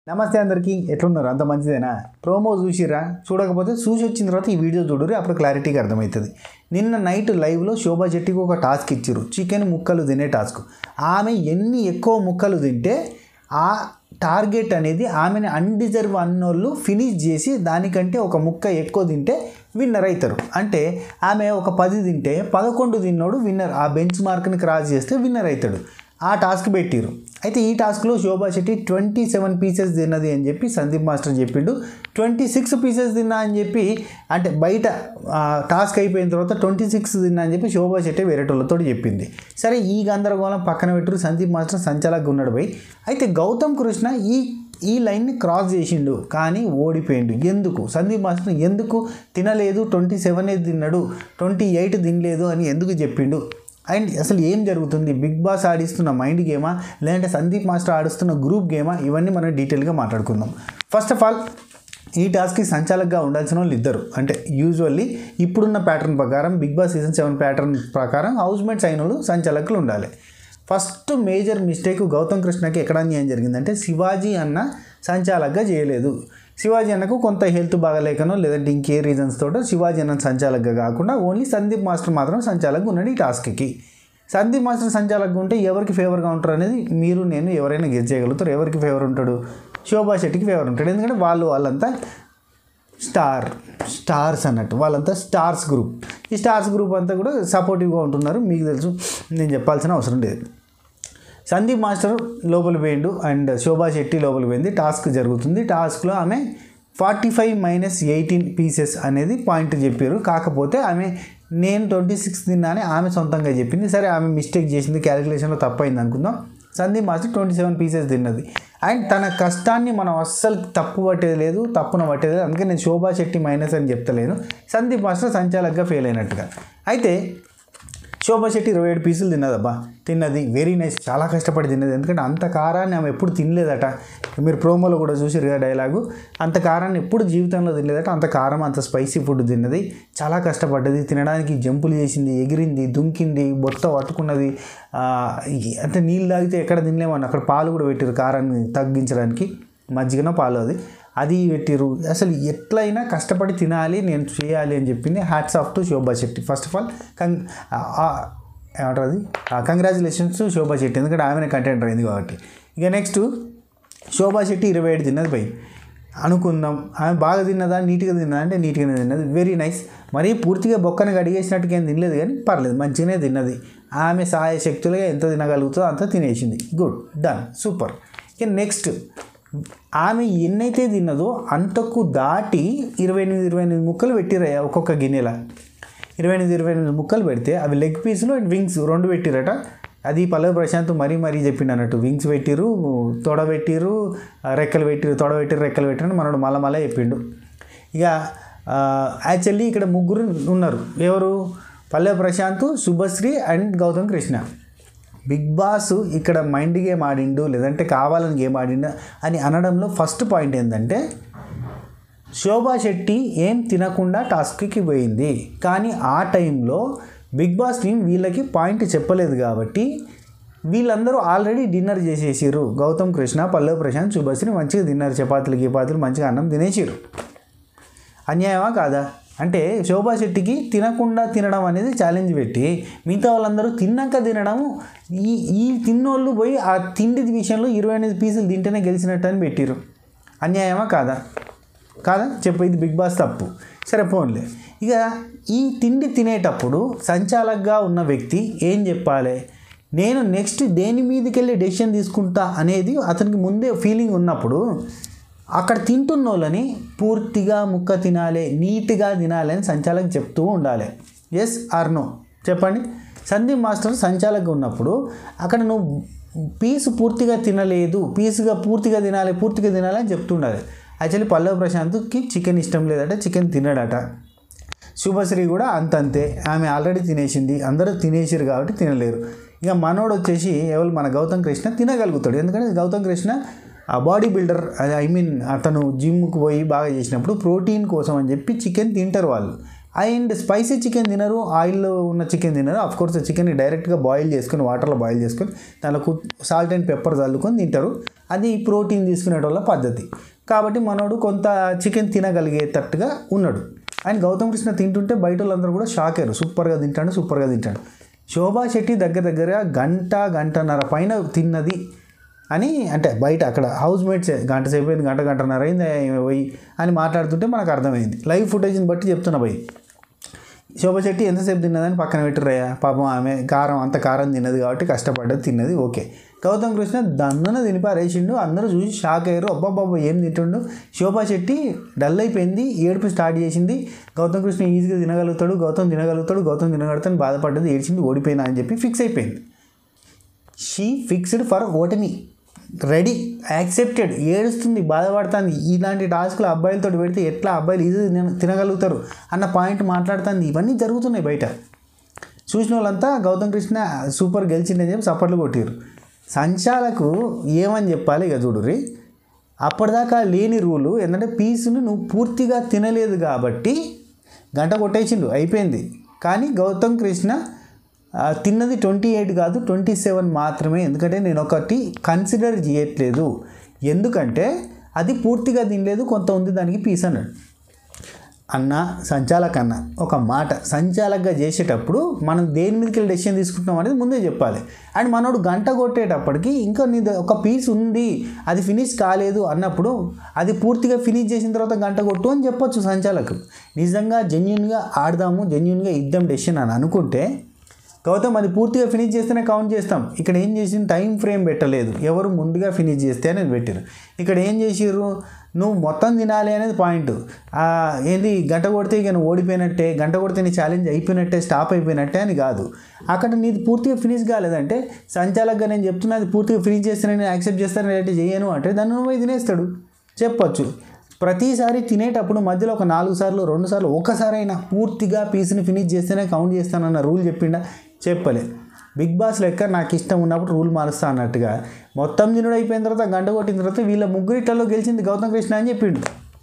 నమస్తే అందరికీ ఎట్లున్నారు అంత మంచిదేనా ప్రోమో చూసిరా చూడకపోతే చూసి వచ్చిన తర్వాత ఈ వీడియో చూడరు అప్పుడు క్లారిటీగా అర్థమవుతుంది నిన్న నైట్ లైవ్లో శోభా శెట్టికి ఒక టాస్క్ ఇచ్చారు చికెన్ ముక్కలు తినే టాస్క్ ఆమె ఎన్ని ఎక్కువ ముక్కలు తింటే ఆ టార్గెట్ అనేది ఆమెని అన్డిజర్వ్ అన్నోళ్ళు ఫినిష్ చేసి దానికంటే ఒక ముక్క ఎక్కువ తింటే విన్నర్ అవుతారు అంటే ఆమె ఒక పది తింటే పదకొండు తిన్నోడు విన్నర్ ఆ బెంచ్ మార్క్ని క్రాస్ చేస్తే విన్నర్ అవుతాడు ఆ టాస్క్ పెట్టిరు అయితే ఈ టాస్క్లో Shobha Shetty twenty seven pieces తిన్నది అని చెప్పి సందీప్ మాస్టర్ చెప్పిండు ట్వంటీ సిక్స్ పీసెస్ తిన్నా అని చెప్పి అంటే బయట ఆ, టాస్క్ అయిపోయిన తర్వాత ట్వంటీ సిక్స్ తిన్నా అని చెప్పి శోభా శెట్టి వేరేటోళ్ళతో చెప్పింది సరే ఈ గందరగోళం పక్కన పెట్టరు సందీప్ మాస్టర్ సంచాలకుగా ఉన్నాడు పోయి అయితే గౌతమ్ కృష్ణ ఈ ఈ లైన్ని క్రాస్ చేసిండు కానీ ఓడిపోయిండు ఎందుకు సందీప్ మాస్టర్ ఎందుకు తినలేదు ట్వంటీ సెవెన్ తిన్నాడు ట్వంటీ ఎయిట్ తినలేదు అని ఎందుకు చెప్పిండు అండ్ అసలు ఏం జరుగుతుంది బిగ్ బాస్ ఆడిస్తున్న మైండ్ గేమా లేదంటే సందీప్ మాస్టర్ ఆడిస్తున్న గ్రూప్ గేమా ఇవన్నీ మనం డీటెయిల్గా మాట్లాడుకుందాం ఫస్ట్ ఆఫ్ ఆల్ ఈ టాస్క్కి సంచాలకుగా ఉండాల్సిన వాళ్ళు ఇద్దరు అంటే యూజువల్లీ ఇప్పుడున్న ప్యాటర్న్ ప్రకారం big boss season seven pattern ప్రకారం హౌస్ మేట్స్ అయిన వాళ్ళు సంచాలకులు ఉండాలి ఫస్ట్ మేజర్ మిస్టేక్ గౌతమ్ కృష్ణకి ఎక్కడ ఏం జరిగిందంటే శివాజీ అన్న సంచాలకుగా చేయలేదు శివాజీ అన్నకు కొంత హెల్త్ బాగలేకనో లేదంటే ఇంకే రీజన్స్ తోటో శివాజీ అన్న సంచాలకుగా కాకుండా ఓన్లీ సందీప్ మాస్టర్ మాత్రం సంచాలకుగా ఉన్నాడు ఈ టాస్క్కి సందీప్ మాస్టర్ సంచాలకుగా ఉంటే ఎవరికి ఫేవర్గా ఉంటారు అనేది మీరు నేను ఎవరైనా గెస్ చేయగలుగుతారు ఎవరికి ఫేవర్ ఉంటాడు శోభా శెట్టికి ఫేవర్ ఉంటాడు ఎందుకంటే వాళ్ళు వాళ్ళంతా స్టార్ స్టార్స్ అన్నట్టు వాళ్ళంతా స్టార్స్ గ్రూప్ ఈ స్టార్స్ గ్రూప్ అంతా కూడా సపోర్టివ్గా ఉంటున్నారు మీకు తెలుసు నేను చెప్పాల్సిన అవసరం లేదు సందీప్ మాస్టర్ లోపల పోయిండు అండ్ శోభా శెట్టి లోపల పోయింది టాస్క్ జరుగుతుంది టాస్క్లో ఆమె forty five minus eighteen pieces అనేది పాయింట్ చెప్పారు కాకపోతే ఆమె నేను ట్వంటీ సిక్స్ తిన్నానే ఆమె సొంతంగా చెప్పింది సరే ఆమె మిస్టేక్ చేసింది క్యాలిక్యులేషన్లో తప్పైంది అనుకుందాం Sandeep master twenty seven pieces తిన్నది అండ్ తన కష్టాన్ని మనం అస్సలు తప్పు పట్టేది లేదు తప్పున పట్టేది లేదు అందుకే నేను శోభా శెట్టి మైనస్ అని చెప్తలేను సందీప్ మాస్టర్ సంచాలకుగా ఫెయిల్ అయినట్టుగా అయితే శోభా శెట్టి ఇరవై ఏడు పీసులు తిన్నదబ్బా తిన్నది వెరీ నైస్ చాలా కష్టపడి తిన్నది ఎందుకంటే అంత కారాన్ని ఆమె ఎప్పుడు తినలేదట మీరు ప్రోమోలో కూడా చూసారు కదా డైలాగు అంత కారాన్ని ఎప్పుడు జీవితంలో తినలేదట అంత కారం అంత స్పైసీ ఫుడ్ తిన్నది చాలా కష్టపడ్డది తినడానికి జంపులు చేసింది ఎగిరింది దుంకింది బొత్త పట్టుకున్నది ఆ, ఈ- అంటే నీళ్ళు తాగితే ఎక్కడ తినలేమని అక్కడ పాలు కూడా పెట్టారు కారాన్ని తగ్గించడానికి మజ్జిగన పాలు అది అది పెట్టిరు అసలు ఎట్లయినా కష్టపడి తినాలి నేను చేయాలి అని చెప్పింది hats off to Shobha Shetty first of all కంగ్ ఏమంటారు అది కంగ్రాచులేషన్స్ టు శోభా శెట్టి ఎందుకంటే ఆమెనే కంటెంటర్ అయింది కాబట్టి ఇక నెక్స్ట్ శోభా శెట్టి ఇరవై ఏడు తిన్నది పై అనుకుందాం ఆమె బాగా తిన్నదా నీట్గా తిన్నదా అంటే నీట్గానే తిన్నది వెరీ నైస్ మరీ పూర్తిగా బొక్కని కడిగేసినట్టుగా ఏం తినలేదు కానీ పర్లేదు మంచిగానే తిన్నది ఆమె సహాయ శక్తులుగా ఎంత తినగలుగుతుందో అంత తినేసింది గుడ్ డన్ సూపర్ ఇక నెక్స్ట్ ఆమె ఎన్నైతే తిన్నదో అంతకు దాటి ఇరవై ఎనిమిది ఇరవై ఎనిమిది ముక్కలు పెట్టిరయ్యా ఒక్కొక్క గిన్నెల ఇరవై ఎనిమిది ఇరవై ఎనిమిది ముక్కలు పెడితే అవి లెగ్ పీసులు అండ్ వింగ్స్ రెండు పెట్టిరట అది పల్లవి ప్రశాంత్ మరీ మరీ చెప్పిండు అన్నట్టు వింగ్స్ పెట్టిరు తొడ పెట్టిరు రెక్కలు పెట్టిరు తొడ పెట్టిరు రెక్కలు పెట్టిరు మనోడు మళ్ళా మళ్ళీ చెప్పిండు ఇక యాక్చువల్లీ ఇక్కడ ముగ్గురు ఉన్నారు ఎవరు Palle Prashanth Shubhashree and Gautham Krishna big boss ఇక్కడ మైండ్ గేమ్ ఆడిండు లేదంటే కావాలని గేమ్ ఆడిండు అని అనడంలో ఫస్ట్ పాయింట్ ఏంటంటే శోభా శెట్టి ఏం తినకుండా టాస్క్కి పోయింది కానీ ఆ టైంలో బిగ్ బాస్ టీం వీళ్ళకి పాయింట్ చెప్పలేదు కాబట్టి వీళ్ళందరూ ఆల్రెడీ డిన్నర్ చేసేసారు గౌతమ్ కృష్ణ పల్లవి ప్రశాంత్ శుభశ్రీ మంచిగా తిన్నారు చపాతీలు గిపాతీలు మంచిగా అన్నం తినేసారు అన్యాయమా కాదా అంటే శోభా శెట్టికి తినకుండా తినడం అనేది ఛాలెంజ్ పెట్టి మిగతా వాళ్ళందరూ తిన్నాక తినడం ఈ ఈ తిన్నోళ్ళు పోయి ఆ తిండి విషయంలో ఇరవై ఎనిమిది పీసులు తింటేనే గెలిచినట్టు అని పెట్టిరు అన్యాయమా కాదా కాదా చెప్పు ఇది బిగ్ బాస్ తప్పు సరే పోన్లే ఇక ఈ తిండి తినేటప్పుడు సంచాలకుగా ఉన్న వ్యక్తి ఏం చెప్పాలి నేను నెక్స్ట్ దేని మీదకి వెళ్ళి డెసిషన్ తీసుకుంటా అనేది అతనికి ముందే ఫీలింగ్ ఉన్నప్పుడు అక్కడ తింటున్న వాళ్ళని పూర్తిగా ముక్క తినాలి నీట్గా తినాలి అని సంచాలకు చెప్తూ ఉండాలి ఎస్ ఆర్ నో చెప్పండి సందీప్ మాస్టర్ సంచాలకుగా ఉన్నప్పుడు అక్కడ నువ్వు పీసు పూర్తిగా తినలేదు పీసుగా పూర్తిగా తినాలి పూర్తిగా తినాలి అని చెప్తుండాలి యాక్చువల్లీ పల్లవి ప్రశాంత్కి చికెన్ ఇష్టం లేదట చికెన్ తినడట శుభశ్రీ కూడా అంతంతే ఆమె ఆల్రెడీ తినేసింది అందరూ తినేసారు కాబట్టి తినలేరు ఇక మనోడు వచ్చేసి ఎవరు మన గౌతమ్ కృష్ణ తినగలుగుతాడు ఎందుకంటే గౌతమ్ కృష్ణ ఆ బాడీ బిల్డర్ ఐ మీన్ అతను జిమ్కి పోయి బాగా చేసినప్పుడు ప్రోటీన్ కోసం అని చెప్పి చికెన్ తింటారు వాళ్ళు అండ్ స్పైసీ చికెన్ తినరు ఆయిల్లో ఉన్న చికెన్ తినరు అఫ్ కోర్స్ చికెన్ డైరెక్ట్గా బాయిల్ చేసుకొని వాటర్లో బాయిల్ చేసుకొని దానికి సాల్ట్ అండ్ పెప్పర్ చల్లుకొని తింటారు అది ప్రోటీన్ తీసుకునేటోళ్ళ పద్ధతి కాబట్టి మనోడు కొంత చికెన్ తినగలిగేటట్టుగా ఉన్నాడు అండ్ గౌతమ్ కృష్ణ తింటుంటే బయట వాళ్ళందరూ కూడా షాక్ అయ్యారు సూపర్గా తింటాడు సూపర్గా తింటాడు శోభా శెట్టి దగ్గర దగ్గర గంట గంటన్నర పైన తిన్నది అని అంటే బయట అక్కడ హౌస్ మేట్స్ గంట సేపు అయింది గంట గంటన్నర అయింది పోయి అని మాట్లాడుతుంటే మనకు అర్థమైంది లైవ్ ఫుటేజ్ని బట్టి చెప్తున్నా పోయి శోభ చెట్టి ఎంతసేపు తిన్నదని పక్కన పెట్టురయ్యా పాపం ఆమె కారం అంత కారం తిన్నది కాబట్టి కష్టపడ్డది తిన్నది ఓకే గౌతమ్ కృష్ణ దన్నున తినిపారేసిండు అందరూ చూసి షాక్ అయ్యారు అబ్బాబ్బాబ్బా ఏం తింటుండు శోభా శెట్టి డల్ అయిపోయింది ఏడుపు స్టార్ట్ చేసింది గౌతమ్ కృష్ణ ఈజీగా తినగలుగుతాడు గౌతమ్ తినగలుగుతాడు గౌతమ్ తినగలుగుతాడు బాధపడ్డది ఏడ్చింది ఓడిపోయినా అని చెప్పి ఫిక్స్ అయిపోయింది షీ ఫిక్స్డ్ ఫర్ ఓటమి రెడీ యాక్సెప్టెడ్ ఏడుస్తుంది బాధపడుతుంది ఇలాంటి టాస్క్లు అబ్బాయిలతో పెడితే ఎట్లా అబ్బాయిలు ఈజీ తినగలుగుతారు అన్న పాయింట్ మాట్లాడుతుంది ఇవన్నీ జరుగుతున్నాయి బయట చూసిన వాళ్ళంతా గౌతమ్ కృష్ణ సూపర్ గెలిచిందని చెప్పి సప్పట్లు కొట్టారు సంచాలకు ఏమని చెప్పాలి ఇక చూడుర్రి అప్పటిదాకా లేని రూలు ఏంటంటే పీసును నువ్వు పూర్తిగా తినలేదు కాబట్టి గంట కొట్టేసిండు అయిపోయింది కానీ గౌతమ్ కృష్ణ ఆ, తిన్నది ట్వంటీ ఎయిట్ కాదు ట్వంటీ సెవెన్ మాత్రమే ఎందుకంటే నేను ఒకటి కన్సిడర్ చేయట్లేదు ఎందుకంటే అది పూర్తిగా తినలేదు కొంత ఉంది దానికి పీస్ అన్నాడు అన్న సంచాలక్ అన్న ఒక మాట సంచాలక్గా చేసేటప్పుడు మనం దేని మీదకి వెళ్ళి డెసిషన్ తీసుకుంటున్నాం అనేది ముందే చెప్పాలి అండ్ మనోడు గంట కొట్టేటప్పటికి ఇంకా నీ ద- ఒక పీస్ ఉంది అది ఫినిష్ కాలేదు అన్నప్పుడు అది పూర్తిగా ఫినిష్ చేసిన తర్వాత గంట కొట్టు అని చెప్పొచ్చు సంచాలకు నిజంగా జెన్యున్గా ఆడదాము జెన్యున్గా ఇద్దాం డెసిషన్ అని అనుకుంటే గౌతమ్ అది పూర్తిగా ఫినిష్ చేస్తేనే కౌంట్ చేస్తాం ఇక్కడ ఏం చేసింది టైం ఫ్రేమ్ పెట్టలేదు ఎవరు ముందుగా ఫినిష్ చేస్తే అనేది పెట్టారు ఇక్కడ ఏం చేసిర్రు నువ్వు మొత్తం తినాలి అనేది పాయింట్ ఆ, ఏంది గంట కొడితే ఇక నువ్వు ఓడిపోయినట్టే గంట కొడితే నీ ఛాలెంజ్ అయిపోయినట్టే స్టాప్ అయిపోయినట్టే అని కాదు అక్కడ నీది పూర్తిగా ఫినిష్ కాలేదంటే సంచాలకుగా నేను చెప్తున్నా అది పూర్తిగా ఫినిష్ చేస్తే నేను యాక్సెప్ట్ చేస్తాను లేదంటే చేయను అంటే దాన్ని నువ్వు పోయి తినేస్తాడు చెప్పొచ్చు ప్రతిసారి తినేటప్పుడు మధ్యలో ఒక నాలుగు సార్లు రెండు సార్లు ఒకసారైనా పూర్తిగా పీస్ని ఫినిష్ చేస్తేనే కౌంట్ చేస్తానన్న రూల్ చెప్పిండా చెప్పలే బిగ్ బాస్ లెక్క నాకు ఇష్టం ఉన్నప్పుడు రూల్ మారుస్తా అన్నట్టుగా మొత్తం తినుడు అయిపోయిన తర్వాత గంట కొట్టిన తర్వాత వీళ్ళ ముగ్గురిట్లలో గెలిచింది గౌతమ్ కృష్ణ అని చెప్పిండు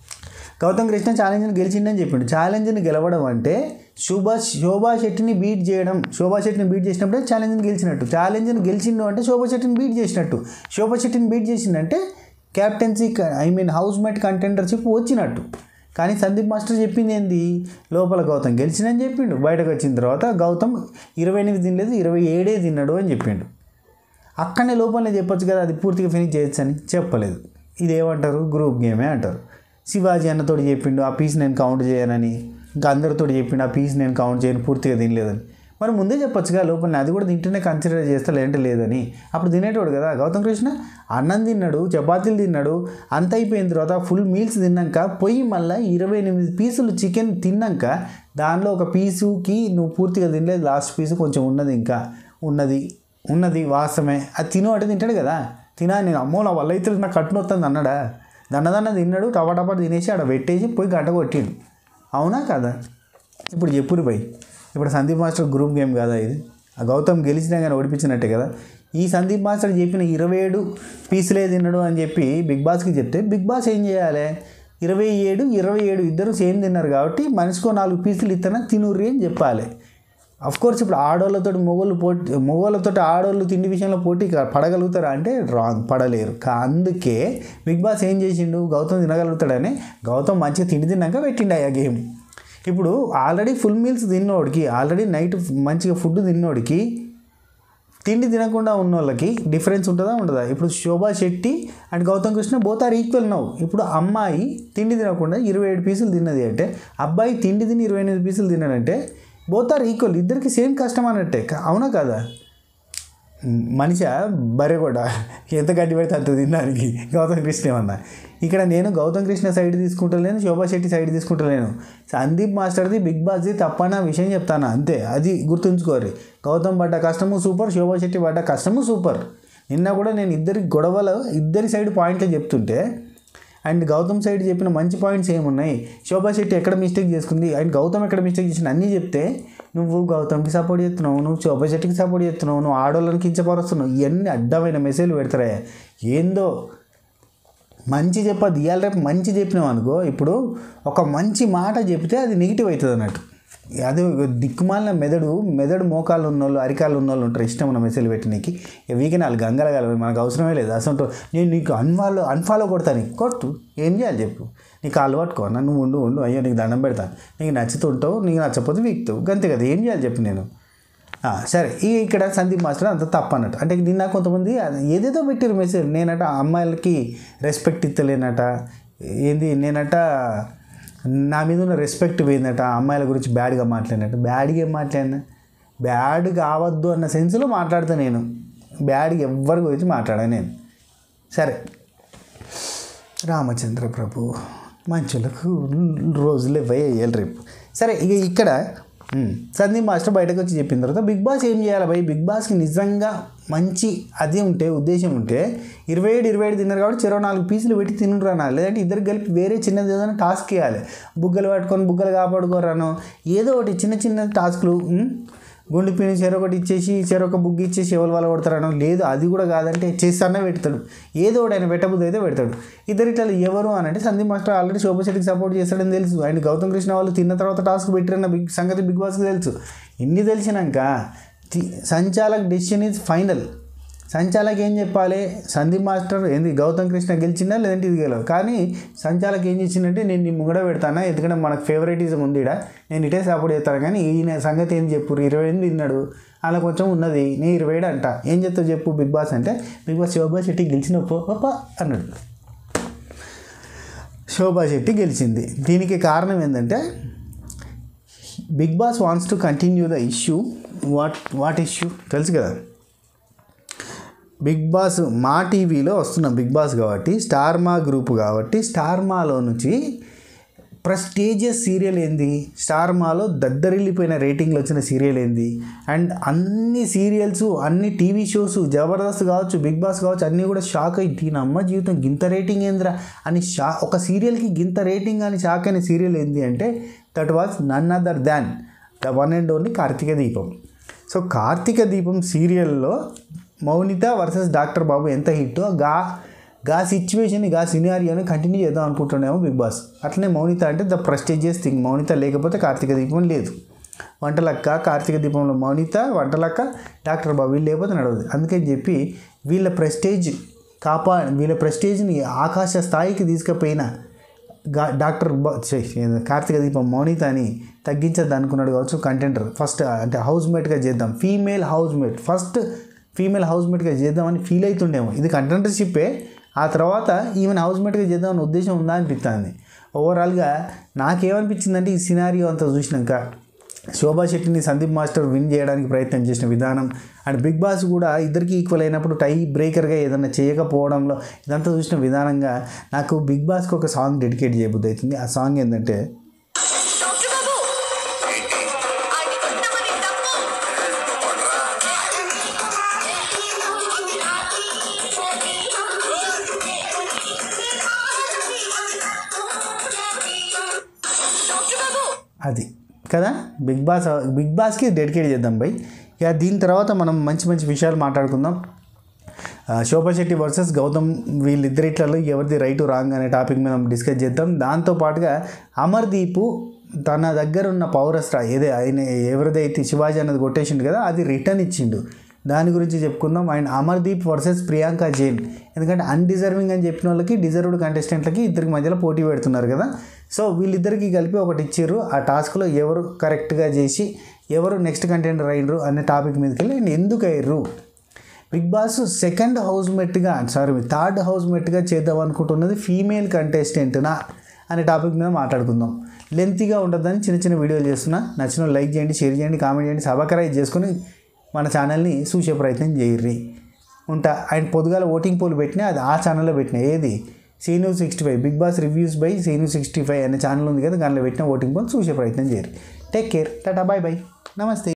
గౌతమ్ కృష్ణ ఛాలెంజ్ని గెలిచిండని చెప్పిండు ఛాలెంజ్ని గెలవడం అంటే శుభ శోభా శెట్టిని బీట్ చేయడం శోభా శెట్టిని బీట్ చేసినప్పుడే ఛాలెంజ్ని గెలిచినట్టు ఛాలెంజ్ని గెలిచిండు అంటే శోభా శెట్టిని బీట్ చేసినట్టు శోభా శెట్టిని బీట్ చేసిందంటే captaincy I mean housemate కంటెండర్షిప్ వచ్చినట్టు కానీ సందీప్ మాస్టర్ చెప్పింది ఏంది లోపల గౌతమ్ గెలిచిందని చెప్పిండు బయటకు వచ్చిన తర్వాత గౌతమ్ ఇరవై ఎనిమిది తినలేదు ఇరవై ఏడే తిన్నాడు అని చెప్పిండు అక్కడనే లోపలనే చెప్పొచ్చు కదా అది పూర్తిగా ఫినిష్ చేయొచ్చు అని చెప్పలేదు ఇది ఏమంటారు గ్రూప్ గేమే అంటారు శివాజీ అన్నతోటి చెప్పిండు ఆ పీస్ నేను కౌంట్ చేయనని ఇంకా అందరితోటి చెప్పిండు ఆ పీస్ నేను కౌంట్ చేయను పూర్తిగా తినలేదని మరి ముందే చెప్పొచ్చుగా లోపల అది కూడా తింటేనే కన్సిడర్ చేస్తా లేదంటే లేదని అప్పుడు తినేటోడు కదా గౌతమ్ కృష్ణ అన్నం తిన్నాడు చపాతీలు తిన్నాడు అంత అయిపోయిన తర్వాత ఫుల్ మీల్స్ తిన్నాక పొయ్యి మళ్ళీ ఇరవై ఎనిమిది పీసులు చికెన్ తిన్నాక దానిలో ఒక పీసుకి నువ్వు పూర్తిగా తినలేదు లాస్ట్ పీసు కొంచెం ఉన్నది ఇంకా ఉన్నది ఉన్నది వాస్తవమే అది తిను అంటే తింటాడు కదా తినా నేను అమ్మో నా వల్ల అయితే నాకు కట్టును వస్తుంది అన్నాడా దండదన్న తిన్నాడు టపా టపా తినేసి ఆడ పెట్టేసి పోయి గంట కొట్టిండు అవునా కదా ఇప్పుడు చెప్పురు పోయి ఇప్పుడు సందీప్ మాస్టర్ గ్రూప్ గేమ్ కదా ఇది ఆ గౌతమ్ గెలిచినా కానీ ఓడిపించినట్టే కదా ఈ సందీప్ మాస్టర్ చెప్పిన ఇరవై ఏడు పీసులే తిన్నాడు అని చెప్పి బిగ్ బాస్కి చెప్తే బిగ్ బాస్ ఏం చేయాలి ఇరవై ఏడు ఇరవై ఏడు ఇద్దరు సేమ్ తిన్నారు కాబట్టి మనిషికో నాలుగు పీసులు ఇస్తానని తినుర్రి అని చెప్పాలి అఫ్ కోర్స్ ఇప్పుడు ఆడోళ్ళతో మొగోళ్ళు పోటీ మొగోళ్ళతో ఆడోళ్ళు తిండి విషయంలో పోటీ కా- పడగలుగుతారా అంటే రాంగ్ పడలేరు కా అందుకే బిగ్ బాస్ ఏం చేసిండు గౌతమ్ తినగలుగుతాడని గౌతమ్ మంచిగా తిండి తిన్నాక పెట్టిండు ఆ గేమ్ ఇప్పుడు ఆల్రెడీ ఫుల్ మీల్స్ తిన్నోడికి ఆల్రెడీ నైట్ మంచిగా ఫుడ్ తిన్నోడికి తిండి తినకుండా ఉన్న వాళ్ళకి డిఫరెన్స్ ఉంటుందా ఉండదా ఇప్పుడు Shobha Shetty and Gautham Krishna both are equal నవ్వు ఇప్పుడు అమ్మాయి తిండి తినకుండా ఇరవై ఏడు పీసులు తిన్నది అంటే అబ్బాయి తిండి తిని ఇరవై ఎనిమిది పీసులు తిన్నాడంటే బోత్ ఆర్ ఈక్వల్ ఇద్దరికి సేమ్ కష్టం అన్నట్టే కా- అవునా కదా మనిషి బర్రె కూడా ఎంత గడ్డి పెడితే అంత తినడానికి గౌతమ్ కృష్ణ ఏమన్నా ఇక్కడ నేను గౌతమ్ కృష్ణ సైడ్ తీసుకుంటలేను శోభా శెట్టి సైడ్ తీసుకుంటలేను సందీప్ మాస్టర్ది బిగ్ బాస్ది తప్పన విషయం చెప్తాను అంతే అది గుర్తుంచుకోరు గౌతమ్ పడ్డ కష్టము సూపర్ శోభా శెట్టి పడ్డ కష్టము సూపర్ నిన్న కూడా నేను ఇద్దరి గొడవలు ఇద్దరి సైడ్ పాయింట్లు చెప్తుంటే అండ్ గౌతమ్ సైడ్ చెప్పిన మంచి పాయింట్స్ ఏమున్నాయి శోభా శెట్టి ఎక్కడ మిస్టేక్ చేసుకుంది అండ్ గౌతమ్ ఎక్కడ మిస్టేక్ చేసిన అన్నీ చెప్తే నువ్వు గౌతమ్కి సపోర్ట్ చేస్తున్నావు నువ్వు శోభా శెట్టికి సపోర్ట్ చేస్తున్నావు నువ్వు ఆడోళ్ళని కించపరుస్తున్నావు ఇవన్నీ అడ్డమైన మెసేజ్లు పెడతారా ఏందో మంచి చెప్పదు ఇవాళ రేపు మంచి చెప్పినావు అనుకో ఇప్పుడు ఒక మంచి మాట చెప్తే అది నెగిటివ్ అవుతుంది అన్నట్టు అది దిక్కుమాలిన మెదడు మెదడు మోకాళ్ళు ఉన్నోళ్ళు అరికాళ్ళు ఉన్నోళ్ళు ఉంటారు ఇష్టం ఉన్న మెసేజ్ పెట్టినకి ఇక వీకెన్ వాళ్ళు గంగలగాలి మనకు అవసరమే లేదు అసలు నేను నీకు అన్ఫాలో అన్ఫాలో కొడతాను నీకు కొట్టు ఏం చేయాలి చెప్పు నీకు కాళ్ళు పట్టుకో నన్ను ఉండు ఉండు అయ్యో నీకు దండం పెడతాను నీకు నచ్చుతుంటావు నీకు నచ్చకపోతే వీక్తావు గంతే కదా ఏం చేయాలి చెప్పు నేను ఆ, సరే ఈ ఇక్కడ సందీప్ మాస్టర్ అంత తప్పు అన్నట్టు అంటే నిన్న కొంతమంది అది ఏదేదో పెట్టారు మెసేజ్ నేనట అమ్మాయిలకి రెస్పెక్ట్ ఇస్తలేనట ఏంది నేనట నా మీద ఉన్న రెస్పెక్ట్ పోయిందట అమ్మాయిల గురించి బ్యాడ్గా మాట్లాడినట్టు బ్యాడ్గా ఏం మాట్లాడినా బ్యాడ్ కావద్దు అన్న సెన్స్లో మాట్లాడతా నేను బ్యాడ్గా ఎవ్వరి గురించి మాట్లాడాను నేను సరే రామచంద్ర ప్రభు మంచులకు రోజులు ఇవ్వాలి రేపు సరే ఇక ఇక్కడ ఉమ్, సందీప్ మాస్టర్ బయటకు వచ్చి చెప్పిన తర్వాత బిగ్ బాస్ ఏం చేయాలి భయ్ బిగ్ బాస్కి నిజంగా మంచి అది ఉంటే ఉద్దేశం ఉంటే ఇరవై ఏడు ఇరవై ఏడు తిన్నారు కాబట్టి చెరో నాలుగు పీసులు పెట్టి తినురానా లేదంటే ఇద్దరు కలిపి వేరే చిన్నది ఏదైనా టాస్క్ ఇవ్వాలి బుగ్గలు పట్టుకొని బుగ్గలు కాపాడుకోరాను ఏదో ఒకటి చిన్న చిన్న టాస్క్లు ఉమ్, గుండు పిని చెరొకటి ఇచ్చేసి చెరొక బుక్ ఇచ్చేసి ఎవరు వాళ్ళు కొడతారనో లేదు అది కూడా కాదంటే చేస్తానే పెడతాడు ఏదో ఒకటి ఆయన పెట్టబుద్ధి అయితే పెడతాడు ఇద్దరు ఇట్లా ఎవరు అని అంటే సందీప్ మాస్టర్ ఆల్రెడీ శోభా శెట్టికి సపోర్ట్ చేస్తాడని తెలుసు ఆయన గౌతమ్ కృష్ణ వాళ్ళు తిన్న తర్వాత టాస్క్ పెట్టిరన్న బిగ్ సంగతి బిగ్ బాస్కి తెలుసు ఇన్ని తెలిసినాక తి- సంచాలక్ డెసిషన్ ఈజ్ ఫైనల్ సంచాలక్ ఏం చెప్పాలి సందీప్ మాస్టర్ ఏంది గౌతమ్ కృష్ణ గెలిచిందా లేదంటే ఇది గెలవు కానీ సంచాలక్ ఏం చేసిందంటే నేను నీ ముంగడ పెడతానా ఎందుకంటే మనకు ఫేవరెటిజం ఉంది ఈడ నేను ఇటే సపోర్ట్ చేస్తాను కానీ ఈయన సంగతి ఏం చెప్పు ఇరవై ఎనిమిది తిన్నాడు అలా కొంచెం ఉన్నది నేను ఇరవై ఏడు అంట ఏం చెప్తావు చెప్పు బిగ్ బాస్ అంటే బిగ్ బాస్ శోభా శెట్టి గెలిచిన పప్ప అన్నాడు శోభా శెట్టి గెలిచింది దీనికి కారణం ఏంటంటే big boss wants to continue the issue what what issue తెలుసు కదా బిగ్ బాస్ మా టీవీలో వస్తున్న బిగ్ బాస్ కాబట్టి స్టార్ మా గ్రూప్ కాబట్టి స్టార్ మాలో నుంచి ప్రెస్టీజియస్ సీరియల్ ఏంది స్టార్ మాలో దద్దరిల్లిపోయిన రేటింగ్లు వచ్చిన సీరియల్ ఏంది అండ్ అన్ని సీరియల్స్ అన్ని టీవీ షోస్ జబర్దస్త్ కావచ్చు బిగ్ బాస్ కావచ్చు అన్నీ కూడా షాక్ అయ్యి దీని అమ్మ జీవితం గింత రేటింగ్ ఏందిరా అని షా ఒక సీరియల్కి గింత రేటింగ్ అని షాక్ అయిన సీరియల్ ఏంది అంటే that was none other than the one and only Karthika Deepam so Karthika దీపం సీరియల్లో మౌనిత వర్సెస్ డాక్టర్ బాబు ఎంత హిట్టో గా గా సిచ్యువేషన్ గా సినారియోని కంటిన్యూ చేద్దాం అనుకుంటున్నామో బిగ్ బాస్ అట్లనే మౌనిత అంటే ద ప్రెస్టీజియస్ థింగ్ మౌనిత లేకపోతే కార్తీక దీపం లేదు వంటలక్క కార్తీక దీపంలో మౌనిత వంటలక్క డాక్టర్ బాబు వీళ్ళు లేకపోతే నడవదు అందుకని చెప్పి వీళ్ళ ప్రెస్టేజ్ కాపా వీళ్ళ ప్రెస్టేజ్ని ఆకాశ స్థాయికి తీసుకుపోయిన గా డాక్టర్ బ- ఛీ, ఏదో కార్తీక దీపం మౌనిత అని తగ్గించద్దు అనుకున్నాడు కావచ్చు కంటెంటర్ ఫస్ట్ అంటే హౌస్ మేట్గా చేద్దాం female housemate first female house మేట్గా చేద్దామని ఫీల్ అవుతుండేమో ఇది కంటెంటర్షిప్పే ఆ తర్వాత ఈవెన్ హౌస్ మేట్గా చేద్దామని ఉద్దేశం ఉందా అనిపిస్తుంది ఓవరాల్గా నాకేమనిపించిందంటే ఈ సినారియో అంతా చూసినాక శోభా శెట్టిని సందీప్ మాస్టర్ విన్ చేయడానికి ప్రయత్నం చేసిన విధానం అండ్ బిగ్ బాస్ కూడా ఇద్దరికి ఈక్వల్ అయినప్పుడు టై బ్రేకర్గా ఏదైనా చేయకపోవడంలో ఇదంతా చూసిన విధానంగా నాకు బిగ్ బాస్కి ఒక సాంగ్ డెడికేట్ చేయబుద్ధి అవుతుంది ఆ సాంగ్ ఏంటంటే డాక్టర్ బాబు అది కొంతమంది తప్పు డాక్టర్ బాబు అది కదా బిగ్ బాస్ బిగ్ బాస్కి డెడికేట్ చేద్దాం బై ఇక దీని తర్వాత మనం మంచి మంచి విషయాలు మాట్లాడుకుందాం ఆ, శోభా శెట్టి వర్సెస్ గౌతమ్ వీళ్ళిద్దరిట్లలో ఎవరిది రైట్ రాంగ్ అనే టాపిక్ మీద మనం డిస్కస్ చేద్దాం దాంతోపాటుగా అమర్దీపు తన దగ్గర ఉన్న పౌరస్త్ర ఏదే ఆయన ఎవరిదైతే శివాజీ అన్నది కొట్టేసిండు కదా అది రిటర్న్ ఇచ్చిండు దాని గురించి చెప్పుకుందాం అండ్ అమర్దీప్ వర్సెస్ ప్రియాంక జైన్ ఎందుకంటే అన్డిజర్వింగ్ అని చెప్పిన వాళ్ళకి డిజర్వ్డ్ కంటెస్టెంట్లకి ఇద్దరికి మధ్యలో పోటీ పెడుతున్నారు కదా సో వీళ్ళిద్దరికి కలిపి ఒకటి ఇచ్చారు ఆ టాస్క్లో ఎవరు కరెక్ట్గా చేసి ఎవరు నెక్స్ట్ కంటెండర్ అయ్యారు అనే టాపిక్ మీదకి వెళ్ళి అండ్ ఎందుకు అయ్యారు బిగ్ బాస్ సెకండ్ హౌస్ మెట్గా సారీ థర్డ్ హౌస్ మెట్గా చేద్దాం అనుకుంటున్నది ఫీమేల్ కంటెస్టెంట్నా అనే టాపిక్ మీద మాట్లాడుకుందాం లెంతీగా ఉండదని చిన్న చిన్న వీడియోలు చేస్తున్నా నచ్చిన లైక్ చేయండి షేర్ చేయండి కామెంట్ చేయండి సబ్స్క్రైబ్ చేసుకొని మన ఛానల్ని చూసే ప్రయత్నం చేయర్రి ఉంటా ఆయన పొద్దుగాల ఓటింగ్ పోల్ పెట్టినా అది ఆ ఛానల్లో పెట్టిన ఏది Seenu sixty five big boss reviews bye Seenu sixty five అనే ఛానల్ ఉంది కదా దానిలో పెట్టిన ఓటింగ్ పోల్ చూసే ప్రయత్నం చేయరు take care tata bye bye నమస్తే